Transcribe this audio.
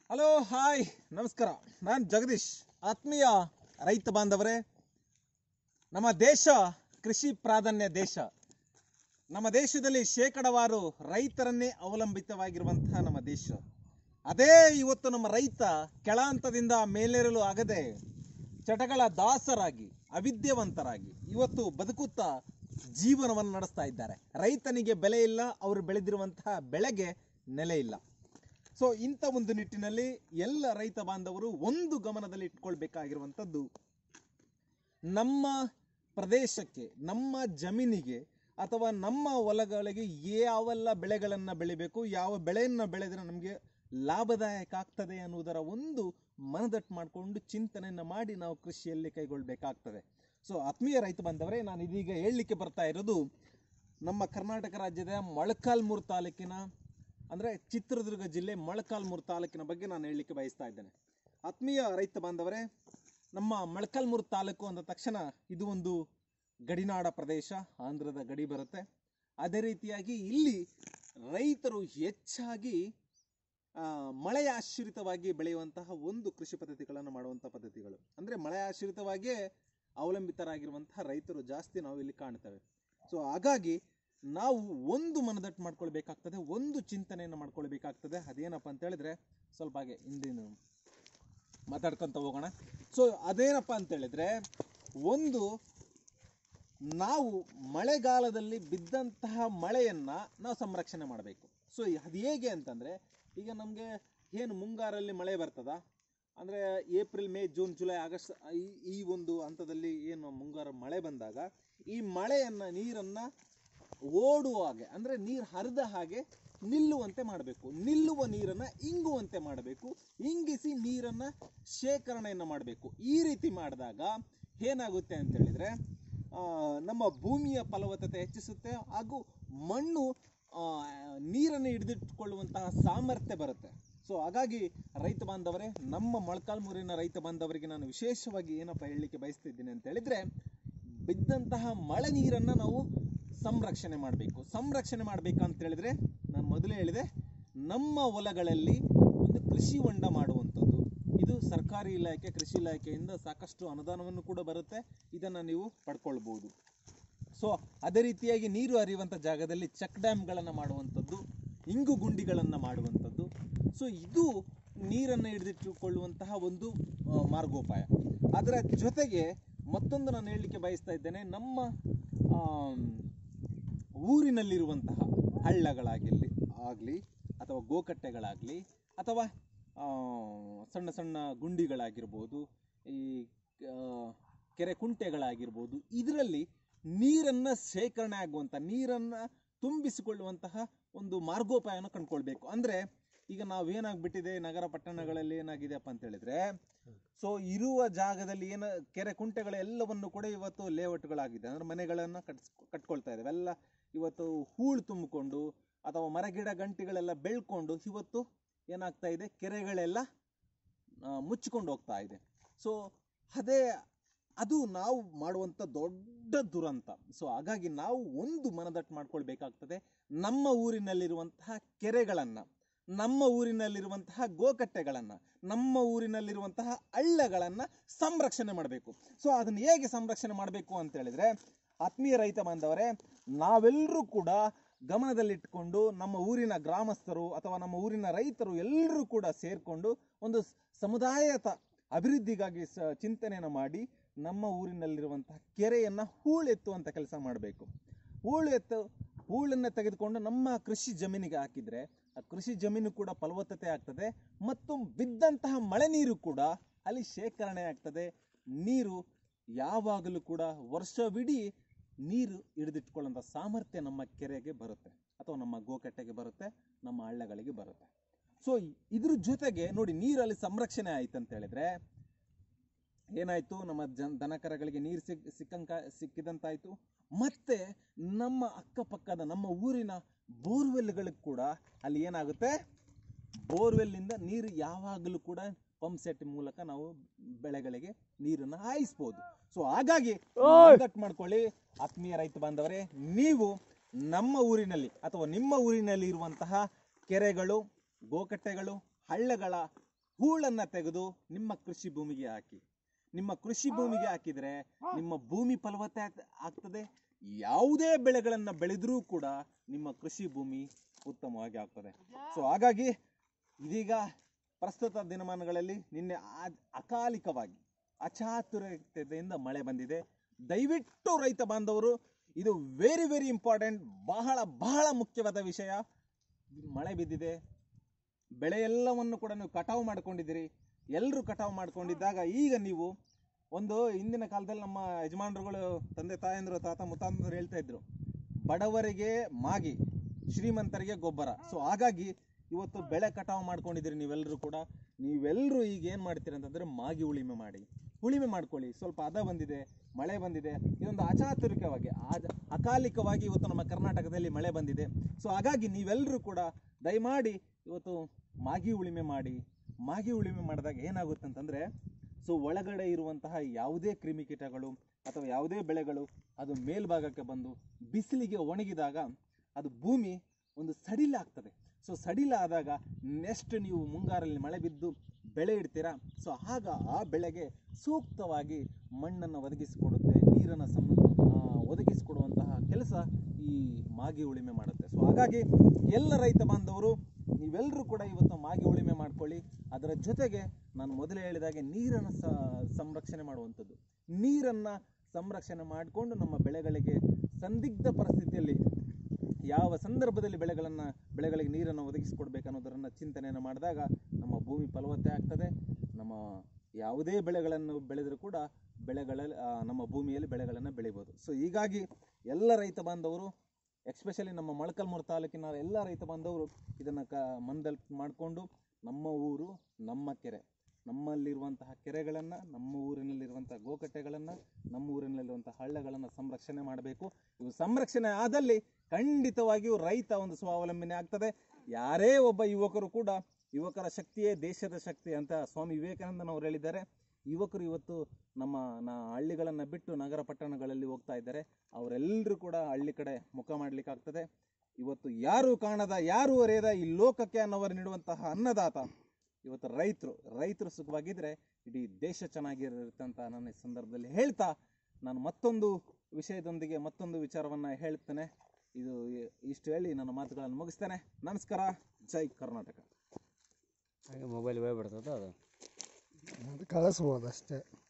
hello hi ನಮಸ್ಕಾರ ನಾನು ಜಗದೀಶ್ ಆತ್ಮೀಯ ರೈತ ಬಾಂಧವರೇ ನಮ್ಮ ದೇಶ ಕೃಷಿ ಪ್ರಾಧಾನ್ಯ ದೇಶ ನಮ್ಮ ದೇಶದಲ್ಲಿ ಶೇಕಡವಾರು ರೈತರನ್ನೇ ಅವಲಂಬಿತವಾಗಿರುವಂತಹ ನಮ್ಮ ದೇಶ ಅದೇ ಇವತ್ತು ನಮ್ಮ ರೈತ ಕೆಳ ಹಂತದಿಂದ ಮೇಲೇರಲು ಆಗದೆ ಚಟಗಳ ದಾಸರಾಗಿ ಅವಿದ್ಯವಂತರಾಗಿ ಇವತ್ತು ಬದುಕುತ್ತಾ ಜೀವನವನ್ನು ನಡೆಸ್ತಾ ಇದ್ದಾರೆ ರೈತನಿಗೆ ಬೆಲೆ ಇಲ್ಲ ಅವರು ಬೆಳೆದಿರುವಂತಹ ಬೆಳೆಗೆ ನೆಲೆ ಇಲ್ಲ ಸೊ ಇಂಥ ಒಂದು ನಿಟ್ಟಿನಲ್ಲಿ ಎಲ್ಲ ರೈತ ಬಾಂಧವರು ಒಂದು ಗಮನದಲ್ಲಿ ಇಟ್ಕೊಳ್ಬೇಕಾಗಿರುವಂಥದ್ದು ನಮ್ಮ ಪ್ರದೇಶಕ್ಕೆ ನಮ್ಮ ಜಮೀನಿಗೆ ಅಥವಾ ನಮ್ಮ ಹೊಲಗಳಿಗೆ ಯಾವೆಲ್ಲ ಬೆಳೆಗಳನ್ನು ಬೆಳಿಬೇಕು ಯಾವ ಬೆಳೆಯನ್ನು ಬೆಳೆದರೆ ನಮಗೆ ಲಾಭದಾಯಕ ಆಗ್ತದೆ ಅನ್ನುವುದರ ಒಂದು ಮನದಟ್ಟು ಮಾಡಿಕೊಂಡು ಚಿಂತನೆಯನ್ನು ಮಾಡಿ ನಾವು ಕೃಷಿಯಲ್ಲಿ ಕೈಗೊಳ್ಳಬೇಕಾಗ್ತದೆ ಸೊ ಆತ್ಮೀಯ ರೈತ ಬಾಂಧವರೇ ನಾನು ಇದೀಗ ಹೇಳಲಿಕ್ಕೆ ಬರ್ತಾ ಇರೋದು ನಮ್ಮ ಕರ್ನಾಟಕ ರಾಜ್ಯದ ಮೊಳಕಾಲ್ಮೂರು ತಾಲೂಕಿನ ಅಂದರೆ ಚಿತ್ರದುರ್ಗ ಜಿಲ್ಲೆ ಮೊಳಕಾಲ್ಮೂರು ತಾಲೂಕಿನ ಬಗ್ಗೆ ನಾನು ಹೇಳಲಿಕ್ಕೆ ಬಯಸ್ತಾ ಇದ್ದೇನೆ ಆತ್ಮೀಯ ರೈತ ಬಾಂಧವರೇ ನಮ್ಮ ಮೊಳಕಾಲ್ಮೂರು ತಾಲೂಕು ಅಂದ ತಕ್ಷಣ ಇದು ಒಂದು ಗಡಿನಾಡ ಪ್ರದೇಶ ಆಂಧ್ರದ ಗಡಿ ಬರುತ್ತೆ ಅದೇ ರೀತಿಯಾಗಿ ಇಲ್ಲಿ ರೈತರು ಹೆಚ್ಚಾಗಿ ಆ, ಮಳೆ ಆಶ್ರಿತವಾಗಿ ಬೆಳೆಯುವಂತಹ ಒಂದು ಕೃಷಿ ಪದ್ಧತಿಗಳನ್ನು ಮಾಡುವಂಥ ಪದ್ಧತಿಗಳು ಅಂದರೆ ಮಳೆ ಆಶ್ರಿತವಾಗಿಯೇ ಅವಲಂಬಿತರಾಗಿರುವಂತಹ ರೈತರು ಜಾಸ್ತಿ ನಾವು ಇಲ್ಲಿ ಕಾಣ್ತೇವೆ ಸೊ ಹಾಗಾಗಿ ನಾವು ಒಂದು ಮನದಟ್ಟು ಮಾಡ್ಕೊಳ್ಬೇಕಾಗ್ತದೆ ಒಂದು ಚಿಂತನೆಯನ್ನು ಮಾಡ್ಕೊಳ್ಬೇಕಾಗ್ತದೆ ಅದೇನಪ್ಪ ಅಂತ ಹೇಳಿದ್ರೆ ಸ್ವಲ್ಪ ಹಾಗೆ ಹಿಂದಿನ ಮಾತಾಡ್ಕೊಂತ ಹೋಗೋಣ ಸೊ ಅದೇನಪ್ಪ ಅಂತ ಹೇಳಿದ್ರೆ ಒಂದು ನಾವು ಮಳೆಗಾಲದಲ್ಲಿ ಬಿದ್ದಂತಹ ಮಳೆಯನ್ನ ನಾವು ಸಂರಕ್ಷಣೆ ಮಾಡಬೇಕು ಸೊ ಅದು ಹೇಗೆ ಅಂತಂದ್ರೆ ಈಗ ನಮಗೆ ಏನು ಮುಂಗಾರಲ್ಲಿ ಮಳೆ ಬರ್ತದ ಅಂದರೆ April May June July August ಈ ಈ ಒಂದು ಹಂತದಲ್ಲಿ ಏನು ಮುಂಗಾರು ಮಳೆ ಬಂದಾಗ ಈ ಮಳೆಯನ್ನ ನೀರನ್ನ ಓಡುವ ಹಾಗೆ ಅಂದರೆ ನೀರು ಹರಿದ ಹಾಗೆ ನಿಲ್ಲುವಂತೆ ಮಾಡಬೇಕು ನಿಲ್ಲುವ ನೀರನ್ನು ಇಂಗುವಂತೆ ಮಾಡಬೇಕು ಇಂಗಿಸಿ ನೀರನ್ನು ಶೇಖರಣೆಯನ್ನು ಮಾಡಬೇಕು ಈ ರೀತಿ ಮಾಡಿದಾಗ ಏನಾಗುತ್ತೆ ಅಂತ ಹೇಳಿದ್ರೆ ಆ, ನಮ್ಮ ಭೂಮಿಯ ಫಲವತ್ತತೆ ಹೆಚ್ಚಿಸುತ್ತೆ ಹಾಗೂ ಮಣ್ಣು ಆ, ನೀರನ್ನು ಹಿಡಿದಿಟ್ಟುಕೊಳ್ಳುವಂತಹ ಸಾಮರ್ಥ್ಯ ಬರುತ್ತೆ ಸೊ ಹಾಗಾಗಿ ರೈತ ಬಾಂಧವರೇ ನಮ್ಮ ಮೊಳಕಾಲ್ಮೂರಿನ ರೈತ ಬಾಂಧವರಿಗೆ ನಾನು ವಿಶೇಷವಾಗಿ ಏನಪ್ಪ ಹೇಳಲಿಕ್ಕೆ ಬಯಸ್ತಿದ್ದೀನಿ ಅಂತ ಹೇಳಿದ್ರೆ ಬಿದ್ದಂತಹ ಮಳೆ ನೀರನ್ನು ನಾವು ಸಂರಕ್ಷಣೆ ಮಾಡಬೇಕು ಸಂರಕ್ಷಣೆ ಮಾಡಬೇಕಂತ ಹೇಳಿದ್ರೆ ನಾನು ಮೊದಲೇ ಹೇಳಿದೆ ನಮ್ಮ ಹೊಲಗಳಲ್ಲಿ ಒಂದು ಕೃಷಿ ಹೊಂಡ ಮಾಡುವಂಥದ್ದು ಇದು ಸರ್ಕಾರಿ ಇಲಾಖೆ ಕೃಷಿ ಇಲಾಖೆಯಿಂದ ಸಾಕಷ್ಟು ಅನುದಾನವನ್ನು ಕೂಡ ಬರುತ್ತೆ ಇದನ್ನು ನೀವು ಪಡ್ಕೊಳ್ಬೋದು ಸೊ ಅದೇ ರೀತಿಯಾಗಿ ನೀರು ಹರಿಯುವಂಥ ಜಾಗದಲ್ಲಿ ಚೆಕ್ ಡ್ಯಾಮ್ಗಳನ್ನು ಮಾಡುವಂಥದ್ದು ಇಂಗು ಗುಂಡಿಗಳನ್ನು ಮಾಡುವಂಥದ್ದು ಸೊ ಇದು ನೀರನ್ನು ಹಿಡಿದಿಟ್ಟುಕೊಳ್ಳುವಂತಹ ಒಂದು ಆ, ಮಾರ್ಗೋಪಾಯ ಅದರ ಜೊತೆಗೆ ಮತ್ತೊಂದು ನಾನು ಹೇಳಲಿಕ್ಕೆ ಬಯಸ್ತಾ ಇದ್ದೇನೆ ನಮ್ಮ ಆಮ್, ಊರಿನಲ್ಲಿರುವಂತಹ ಹಳ್ಳಗಳಾಗಿರಲಿ ಆಗಲಿ ಅಥವಾ ಗೋಕಟ್ಟೆಗಳಾಗಲಿ ಅಥವಾ ಆ, ಸಣ್ಣ ಸಣ್ಣ ಗುಂಡಿಗಳಾಗಿರ್ಬೋದು ಈ ಆ, ಕೆರೆ ಕುಂಟೆಗಳಾಗಿರ್ಬೋದು ಇದರಲ್ಲಿ ನೀರನ್ನು ಶೇಖರಣೆ ಆಗುವಂಥ ನೀರನ್ನು ತುಂಬಿಸಿಕೊಳ್ಳುವಂತಹ ಒಂದು ಮಾರ್ಗೋಪಾಯನ ಕಂಡುಕೊಳ್ಬೇಕು ಅಂದರೆ ಈಗ ನಾವೇನಾಗ್ಬಿಟ್ಟಿದೆ ನಗರ ಪಟ್ಟಣಗಳಲ್ಲಿ ಏನಾಗಿದೆಯಪ್ಪ ಅಂತ ಹೇಳಿದ್ರೆ ಸೊ ಇರುವ ಜಾಗದಲ್ಲಿ ಏನು ಕೆರೆ ಕುಂಟೆಗಳ ಎಲ್ಲವನ್ನು ಕೂಡ ಇವತ್ತು ಲೇಔಟ್ಗಳಾಗಿದೆ ಅಂದ್ರೆ ಮನೆಗಳನ್ನು ಕಟ್ಸ್ ಕಟ್ಕೊಳ್ತಾ ಇದ್ದಾವೆ ಎಲ್ಲ ಇವತ್ತು ಹೂಳು ತುಂಬಿಕೊಂಡು ಅಥವಾ ಮರಗಿಡ ಗಂಟಿಗಳೆಲ್ಲ ಬೆಳ್ಕೊಂಡು ಇವತ್ತು ಏನಾಗ್ತಾ ಇದೆ ಕೆರೆಗಳೆಲ್ಲ ಆ, ಮುಚ್ಚಿಕೊಂಡು ಹೋಗ್ತಾ ಇದೆ ಸೊ ಅದೇ ಅದು ನಾವು ಮಾಡುವಂಥ ದೊಡ್ಡ ದುರಂತ ಸೊ ಹಾಗಾಗಿ ನಾವು ಒಂದು ಮನದಟ್ಟು ಮಾಡ್ಕೊಳ್ಬೇಕಾಗ್ತದೆ ನಮ್ಮ ಊರಿನಲ್ಲಿರುವಂತಹ ಕೆರೆಗಳನ್ನು ನಮ್ಮ ಊರಿನಲ್ಲಿರುವಂತಹ ಗೋಕಟ್ಟೆಗಳನ್ನು ನಮ್ಮ ಊರಿನಲ್ಲಿರುವಂತಹ ಹಳ್ಳಗಳನ್ನು ಸಂರಕ್ಷಣೆ ಮಾಡಬೇಕು ಸೊ ಅದನ್ನು ಹೇಗೆ ಸಂರಕ್ಷಣೆ ಮಾಡಬೇಕು ಅಂತ ಹೇಳಿದ್ರೆ ಆತ್ಮೀಯ ರೈತ ಬಾಂಧವರೇ ನಾವೆಲ್ಲರೂ ಕೂಡ ಗಮನದಲ್ಲಿಟ್ಟುಕೊಂಡು ನಮ್ಮ ಊರಿನ ಗ್ರಾಮಸ್ಥರು ಅಥವಾ ನಮ್ಮ ಊರಿನ ರೈತರು ಎಲ್ಲರೂ ಕೂಡ ಸೇರಿಕೊಂಡು ಒಂದು ಸ್- ಸಮುದಾಯದ ಅಭಿವೃದ್ಧಿಗಾಗಿ ಸ ಚಿಂತನೆಯನ್ನು ಮಾಡಿ ನಮ್ಮ ಊರಿನಲ್ಲಿರುವಂತಹ ಕೆರೆಯನ್ನು ಹೂಳೆತ್ತುವಂಥ ಕೆಲಸ ಮಾಡಬೇಕು ಹೂಳು ಎತ್ತು ಹೂಳನ್ನು ತೆಗೆದುಕೊಂಡು ನಮ್ಮ ಕೃಷಿ ಜಮೀನಿಗೆ ಹಾಕಿದರೆ ಆ ಕೃಷಿ ಜಮೀನು ಕೂಡ ಫಲವತ್ತತೆ ಆಗ್ತದೆ ಮತ್ತು ಬಿದ್ದಂತಹ ಮಳೆ ನೀರು ಕೂಡ ಅಲ್ಲಿ ಶೇಖರಣೆ ಆಗ್ತದೆ ನೀರು ಯಾವಾಗಲೂ ಕೂಡ ವರ್ಷವಿಡೀ ನೀರು ಹಿಡಿದಿಟ್ಕೊಳ್ಳುವಂಥ ಸಾಮರ್ಥ್ಯ ನಮ್ಮ ಕೆರೆಗೆ ಬರುತ್ತೆ ಅಥವಾ ನಮ್ಮ ಗೋಕಟ್ಟೆಗೆ ಬರುತ್ತೆ ನಮ್ಮ ಹಳ್ಳಗಳಿಗೆ ಬರುತ್ತೆ ಸೊ ಇದ್ರ ಜೊತೆಗೆ ನೋಡಿ ನೀರಲ್ಲಿ ಸಂರಕ್ಷಣೆ ಆಯ್ತು ಅಂತ ಹೇಳಿದ್ರೆ ಏನಾಯ್ತು ನಮ್ಮ ಜನ್ ದನಕರಗಳಿಗೆ ನೀರು ಸಿಕ್ ಸಿಕ್ಕಂಕ ಸಿಕ್ಕಿದಂತಾಯ್ತು ಮತ್ತೆ ನಮ್ಮ ಅಕ್ಕಪಕ್ಕದ ನಮ್ಮ ಊರಿನ ಬೋರ್ವೆಲ್ಗಳಿಗೆ ಕೂಡ ಅಲ್ಲಿ ಏನಾಗುತ್ತೆ ಬೋರ್ವೆಲ್ನಿಂದ ನೀರು ಯಾವಾಗಲೂ ಕೂಡ ಪಂಪ್ ಸೆಟ್ ಮೂಲಕ ನಾವು ಬೆಳೆಗಳಿಗೆ ನೀರನ್ನು ಹಾಯಿಸ್ಬೋದು ಸೊ ಹಾಗಾಗಿ ಮನದಟ್ಟು ಮಾಡ್ಕೊಳ್ಳಿ ಆತ್ಮೀಯ ರೈತ ಬಾಂಧವರೇ ನೀವು ನಮ್ಮ ಊರಿನಲ್ಲಿ ಅಥವಾ ನಿಮ್ಮ ಊರಿನಲ್ಲಿ ಇರುವಂತಹ ಕೆರೆಗಳು ಗೋಕಟ್ಟೆಗಳು ಹಳ್ಳಗಳ ಹೂಳನ್ನ ತೆಗೆದು ನಿಮ್ಮ ಕೃಷಿ ಭೂಮಿಗೆ ಹಾಕಿ ನಿಮ್ಮ ಕೃಷಿ ಭೂಮಿಗೆ ಹಾಕಿದ್ರೆ ನಿಮ್ಮ ಭೂಮಿ ಫಲವತ್ತೆ ಆಗ್- ಆಗ್ತದೆ ಯಾವುದೇ ಬೆಳೆಗಳನ್ನ ಬೆಳೆದ್ರೂ ಕೂಡ ನಿಮ್ಮ ಕೃಷಿ ಭೂಮಿ ಉತ್ತಮವಾಗಿ ಆಗ್ತದೆ ಸೊ ಹಾಗಾಗಿ ಇದೀಗ ಪ್ರಸ್ತುತ ದಿನಮಾನಗಳಲ್ಲಿ ನಿನ್ನೆ ಆ- ಅಕಾಲಿಕವಾಗಿ ಅಚಾತುರ್ಯತೆಯಿಂದ ಮಳೆ ಬಂದಿದೆ ದಯವಿಟ್ಟು ರೈತ ಬಾಂಧವರು ಇದು ವೆರಿ ವೆರಿ ಇಂಪಾರ್ಟೆಂಟ್ ಬಹಳ ಬಹಳ ಮುಖ್ಯವಾದ ವಿಷಯ ಮಳೆ ಬಿದ್ದಿದೆ ಬೆಳೆ ಎಲ್ಲವನ್ನು ಕೂಡ ನೀವು ಕಟಾವು ಮಾಡ್ಕೊಂಡಿದ್ದೀರಿ ಎಲ್ಲರೂ ಕಟಾವು ಮಾಡ್ಕೊಂಡಿದ್ದಾಗ ಈಗ ನೀವು ಒಂದು ಹಿಂದಿನ ಕಾಲದಲ್ಲಿ ನಮ್ಮ ಯಜಮಾನರುಗಳು ತಂದೆ ತಾಯಂದ್ರು ತಾತ ಮುತ್ತಾಂದ್ರು ಹೇಳ್ತಾ ಇದ್ರು ಬಡವರಿಗೆ ಮಾಗಿ ಶ್ರೀಮಂತರಿಗೆ ಗೊಬ್ಬರ ಸೊ ಹಾಗಾಗಿ ಇವತ್ತು ಬೆಳೆ ಕಟಾವು ಮಾಡ್ಕೊಂಡಿದ್ದೀರಿ ನೀವೆಲ್ಲರೂ ಕೂಡ ನೀವೆಲ್ಲರೂ ಈಗ ಏನು ಮಾಡ್ತೀರಿ ಅಂತಂದ್ರೆ ಮಾಗಿ ಉಳಿಮೆ ಮಾಡಿ ಉಳಿಮೆ ಮಾಡ್ಕೊಳ್ಳಿ ಸ್ವಲ್ಪ ಹದ ಬಂದಿದೆ ಮಳೆ ಬಂದಿದೆ ಇದೊಂದು ಅಚಾತುರಿಕವಾಗಿ ಆದ ಅಕಾಲಿಕವಾಗಿ ಇವತ್ತು ನಮ್ಮ ಕರ್ನಾಟಕದಲ್ಲಿ ಮಳೆ ಬಂದಿದೆ ಸೊ ಹಾಗಾಗಿ ನೀವೆಲ್ಲರೂ ಕೂಡ ದಯಮಾಡಿ ಇವತ್ತು ಮಾಗಿ ಉಳಿಮೆ ಮಾಡಿ ಮಾಗಿ ಉಳಿಮೆ ಮಾಡಿದಾಗ ಏನಾಗುತ್ತೆ ಅಂತಂದ್ರೆ ಸೊ ಒಳಗಡೆ ಇರುವಂತಹ ಯಾವುದೇ ಕ್ರಿಮಿಕೀಟಗಳು ಅಥವಾ ಯಾವುದೇ ಬೆಳೆಗಳು ಅದು ಮೇಲ್ಭಾಗಕ್ಕೆ ಬಂದು ಬಿಸಿಲಿಗೆ ಒಣಗಿದಾಗ ಅದು ಭೂಮಿ ಒಂದು ಸಡಿಲಾಗ್ತದೆ ಸೊ ಸಡಿಲಾದಾಗ ನೆಕ್ಸ್ಟ್ ನೀವು ಮುಂಗಾರಲ್ಲಿ ಮಳೆ ಬಿದ್ದು ಬೆಳೆ ಇಡ್ತೀರಾ ಸೊ ಆಗ ಆ ಬೆಳೆಗೆ ಸೂಕ್ತವಾಗಿ ಮಣ್ಣನ್ನು ಒದಗಿಸಿಕೊಡುತ್ತೆ ನೀರನ್ನು ಸಮ ಆ, ಒದಗಿಸಿಕೊಡುವಂತಹ ಕೆಲಸ ಈ ಮಾಗಿ ಉಳಿಮೆ ಮಾಡುತ್ತೆ ಸೊ ಹಾಗಾಗಿ ಎಲ್ಲ ರೈತ ಬಾಂಧವರು ನೀವೆಲ್ಲರೂ ಕೂಡ ಇವತ್ತು ಮಾಗಿ ಉಳಿಮೆ ಮಾಡ್ಕೊಳ್ಳಿ ಅದರ ಜೊತೆಗೆ ನಾನು ಮೊದಲೇ ಹೇಳಿದಾಗೆ ನೀರನ್ನು ಸ ಸಂರಕ್ಷಣೆ ಮಾಡುವಂಥದ್ದು ನೀರನ್ನು ಸಂರಕ್ಷಣೆ ಮಾಡಿಕೊಂಡು ನಮ್ಮ ಬೆಳೆಗಳಿಗೆ ಸಂದಿಗ್ಧ ಪರಿಸ್ಥಿತಿಯಲ್ಲಿ ಯಾವ ಸಂದರ್ಭದಲ್ಲಿ ಬೆಳೆಗಳನ್ನು ಬೆಳೆಗಳಿಗೆ ನೀರನ್ನು ಒದಗಿಸಿಕೊಡ್ಬೇಕು ಅನ್ನೋದನ್ನು ಚಿಂತನೆಯನ್ನು ಮಾಡಿದಾಗ ನಮ್ಮ ಭೂಮಿ ಫಲವತ್ತೆ ಆಗ್ತದೆ ನಮ್ಮ ಯಾವುದೇ ಬೆಳೆಗಳನ್ನು ಬೆಳೆದರೂ ಕೂಡ ಬೆಳೆಗಳಲ್ಲಿ ಆ, ನಮ್ಮ ಭೂಮಿಯಲ್ಲಿ ಬೆಳೆಗಳನ್ನು ಬೆಳಿಬೋದು ಸೊ ಹೀಗಾಗಿ ಎಲ್ಲ ರೈತ ಬಾಂಧವರು ಎಕ್ಸ್ಪೆಷಲಿ ನಮ್ಮ ಮೊಳಕಲ್ಮೂರು ತಾಲೂಕಿನ ಎಲ್ಲ ರೈತ ಬಾಂಧವರು ಇದನ್ನು ಕ ಮನದಲ್ಲಿ ಮಾಡಿಕೊಂಡು ನಮ್ಮ ಊರು ನಮ್ಮ ಕೆರೆ ನಮ್ಮಲ್ಲಿರುವಂತಹ ಕೆರೆಗಳನ್ನು ನಮ್ಮ ಊರಿನಲ್ಲಿರುವಂತಹ ಗೋಕಟ್ಟೆಗಳನ್ನು ನಮ್ಮ ಊರಿನಲ್ಲಿರುವಂತಹ ಹಳ್ಳಗಳನ್ನು ಸಂರಕ್ಷಣೆ ಮಾಡಬೇಕು ಇವು ಸಂರಕ್ಷಣೆ ಆದಲ್ಲಿ ಖಂಡಿತವಾಗಿಯೂ ರೈತ ಒಂದು ಸ್ವಾವಲಂಬನೆ ಆಗ್ತದೆ ಯಾರೇ ಒಬ್ಬ ಯುವಕರು ಕೂಡ ಯುವಕರ ಶಕ್ತಿಯೇ ದೇಶದ ಶಕ್ತಿ ಅಂತ ಸ್ವಾಮಿ ವಿವೇಕಾನಂದನವರು ಹೇಳಿದ್ದಾರೆ ಯುವಕರು ಇವತ್ತು ನಮ್ಮ ನಾ ಹಳ್ಳಿಗಳನ್ನು ಬಿಟ್ಟು ನಗರ ಪಟ್ಟಣಗಳಲ್ಲಿ ಹೋಗ್ತಾ ಇದ್ದಾರೆ ಅವರೆಲ್ಲರೂ ಕೂಡ ಹಳ್ಳಿ ಕಡೆ ಮುಖ ಮಾಡಲಿಕ್ಕಾಗ್ತದೆ ಇವತ್ತು ಯಾರು ಕಾಣದ ಯಾರು ಅರಿಯದ ಈ ಲೋಕಕ್ಕೆ ಅನ್ನೋವರು ನೀಡುವಂತಹ ಅನ್ನದಾತ ಇವತ್ತು ರೈತರು ರೈತರು ಸುಖವಾಗಿದ್ರೆ ಇಡೀ ದೇಶ ಚೆನ್ನಾಗಿರುತ್ತೆ ಅಂತ ನಾನು ಈ ಸಂದರ್ಭದಲ್ಲಿ ಹೇಳ್ತಾ ನಾನು ಮತ್ತೊಂದು ವಿಷಯದೊಂದಿಗೆ ಮತ್ತೊಂದು ವಿಚಾರವನ್ನು ಹೇಳ್ತೇನೆ ಇದು ಇಷ್ಟು ಹೇಳಿ ನನ್ನ ಮಾತುಗಳನ್ನು ಮುಗಿಸ್ತೇನೆ ನಮಸ್ಕಾರ ಜೈ ಕರ್ನಾಟಕ ಹಾಗೆ ಮೊಬೈಲ್ ಹೋಗ್ಬಿಡ್ತದ ಅದು ಅದು ಕಳಿಸ್ಬೋದು ಅಷ್ಟೇ